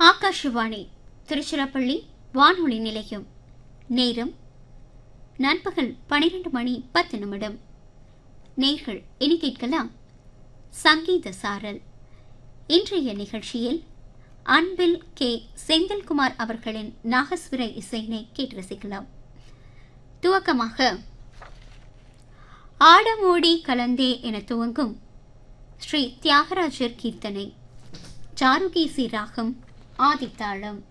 ஆகாஷவாணி திருச்சிராப்பள்ளி வானொலி நிலையம் நேரம் நண்பகல் பனிரெண்டு மணி பத்து நிமிடம் நேர்கள் இனி கேட்கலாம் சங்கீத சாரல் இன்றைய நிகழ்ச்சியில் அன்பில் கே செந்தில்குமார் அவர்களின் நாகஸ்வர இசையினை கேட்டு ரசிக்கலாம் துவக்கமாக ஆடமோடி கலந்தே என துவங்கும் ஸ்ரீ தியாகராஜர் கீர்த்தனை சாருகேசி ராகம் ஆதித்தாளம்